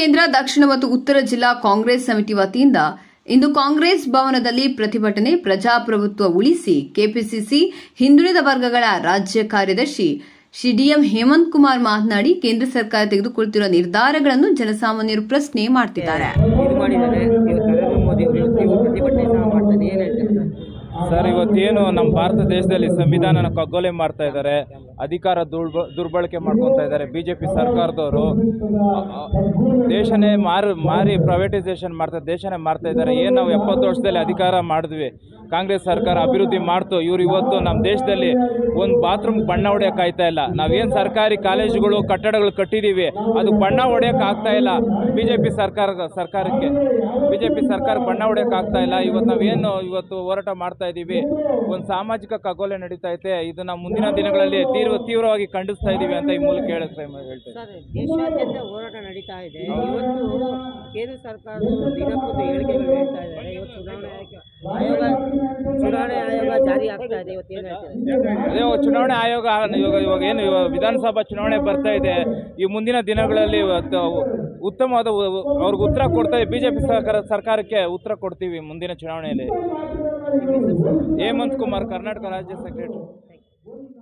ಕೇಂದ್ರ ದಕ್ಷಿಣ ಮತ್ತು ಉತ್ತರ ಜಿಲ್ಲಾ ಕಾಂಗ್ರೆಸ್ ಸಮಿತಿ ವತಿಯಿಂದ ಇಂದು ಕಾಂಗ್ರೆಸ್ ಭವನದಲ್ಲಿ ಪ್ರತಿಭಟನೆ ಪ್ರಜಾಪ್ರಭುತ್ವ ಉಳಿಸಿ ಕೆಪಿಸಿಸಿ ಹಿಂದುಳಿದ ವರ್ಗಗಳ ರಾಜ್ಯ ಕಾರ್ಯದರ್ಶಿ ಶ್ರೀ ಡಿಎಂ ಹೇಮಂತ್ ಕುಮಾರ್ ಮಾತನಾಡಿ ಕೇಂದ್ರ ಸರ್ಕಾರ ತೆಗೆದುಕೊಳ್ತಿರುವ ನಿರ್ಧಾರಗಳನ್ನು ಜನಸಾಮಾನ್ಯರು ಪ್ರಶ್ನೆ ಮಾಡ್ತಿದ್ದಾರೆ ಇದು ಮಾಡಿದ್ದಾರೆ ಇವತ್ತು ನರೇಂದ್ರ ಮೋದಿ ಅವರು ಇವತ್ತು ನೀವು ಪ್ರತಿಭಟನೆ ಸಹ ಮಾಡ್ತಾರೆ ಏನು ಹೇಳ್ತಾರೆ ಸರ್ ಸರ್ ಇವತ್ತೇನು ನಮ್ಮ ಭಾರತ ದೇಶದಲ್ಲಿ ಸಂವಿಧಾನನ ಕಗ್ಗೊಲೆ ಮಾಡ್ತಾ ಇದ್ದಾರೆ ಅಧಿಕಾರ ದುರ್ಬ ದುರ್ಬಳಕೆ ಮಾಡ್ಕೊತಾ ಇದ್ದಾರೆ ಬಿ ಜೆ ಪಿ ಸರ್ಕಾರದವರು ದೇಶನೇ ಮಾರು ಮಾರಿ ಪ್ರೈವೇಟೈಸೇಷನ್ ಮಾಡ್ತಾ ದೇಶನೇ ಮಾರ್ತಾ ಇದ್ದಾರೆ ಏನು ನಾವು ಎಪ್ಪತ್ತು ವರ್ಷದಲ್ಲಿ ಅಧಿಕಾರ ಮಾಡಿದ್ವಿ ಕಾಂಗ್ರೆಸ್ ಸರ್ಕಾರ ಅಭಿವೃದ್ಧಿ ಮಾಡ್ತು ಇವ್ರು ಇವತ್ತು ನಮ್ಮ ದೇಶದಲ್ಲಿ ಒಂದು ಬಾತ್ರೂಮ್ ಬಣ್ಣ ಹೊಡೆಯೋಕೆ ಆಯ್ತಾ ಇಲ್ಲ ನಾವೇನು ಸರ್ಕಾರಿ ಕಾಲೇಜುಗಳು ಕಟ್ಟಡಗಳು ಕಟ್ಟಿದ್ದೀವಿ ಅದು ಬಣ್ಣ ಹೊಡೆಯೋಕೆ ಆಗ್ತಾ ಇಲ್ಲ ಬಿ ಜೆ ಪಿ ಸರ್ಕಾರ ಸರ್ಕಾರಕ್ಕೆ ಬಿ ಜೆ ಪಿ ಸರ್ಕಾರ ಬಣ್ಣ ಹೊಡೆಯೋಕೆ ಆಗ್ತಾ ಇಲ್ಲ ಇವತ್ತು ನಾವೇನು ಇವತ್ತು ಹೋರಾಟ ಮಾಡ್ತಾ ಇದ್ದೀವಿ ಒಂದು ಸಾಮಾಜಿಕ ಕಗ್ಗೊಲೆ ನಡೀತಾ ಐತೆ ಇದನ್ನ ಮುಂದಿನ ದಿನಗಳಲ್ಲಿ ತೀವ್ರ ತೀವ್ರವಾಗಿ ಖಂಡಿಸ್ತಾ ಇದ್ದೀವಿ ಅಂತ ಈ ಮೂಲಕ ಹೇಳಕ್ಕೆ ಹೇಳ್ತೇವೆ ಸರ್ ದೇಶಾದ್ಯಂತ ಹೋರಾಟ ನಡೀತಾ ಇದೆ ಇವತ್ತು ಕೇಂದ್ರ ಸರ್ಕಾರದವರು ದಿನಕ್ಕೊಂದು ಹೇಳಿಕೆಗಳು ಹೇಳ್ತಾ ಇದ್ದಾರೆ ಇವತ್ತು ಚುನಾವಣೆ ಆಯೋಗ ಆಯೋಗ ಚುನಾವಣೆ ಆಯೋಗ ಜಾರಿ ಆಗ್ತಾ ಇದೆ ಇವತ್ತು ಏನು ಹೇಳ್ತಾರೆ ಅದೇ ಇವಾಗ ಚುನಾವಣೆ ಆಯೋಗ ಇವಾಗ ಇವಾಗ ಏನು ಇವಾಗ ವಿಧಾನಸಭಾ ಚುನಾವಣೆ ಬರ್ತಾ ಇದೆ ಈ ಮುಂದಿನ ದಿನಗಳಲ್ಲಿ ಇವತ್ತು ಉತ್ತಮವಾದ ಉ- ಅವ್ರಿಗೆ ಉತ್ತರ ಕೊಡ್ತಾ ಬಿ ಜೆ ಪಿ ಸರ್ಕಾರ ಸರ್ಕಾರಕ್ಕೆ ಉತ್ತರ ಕೊಡ್ತೀವಿ ಮುಂದಿನ ಚುನಾವಣೆಯಲ್ಲಿ ಹೇಮಂತ್ ಕುಮಾರ್ ಕರ್ನಾಟಕ ರಾಜ್ಯ ಸೆಕ್ರೆಟರಿ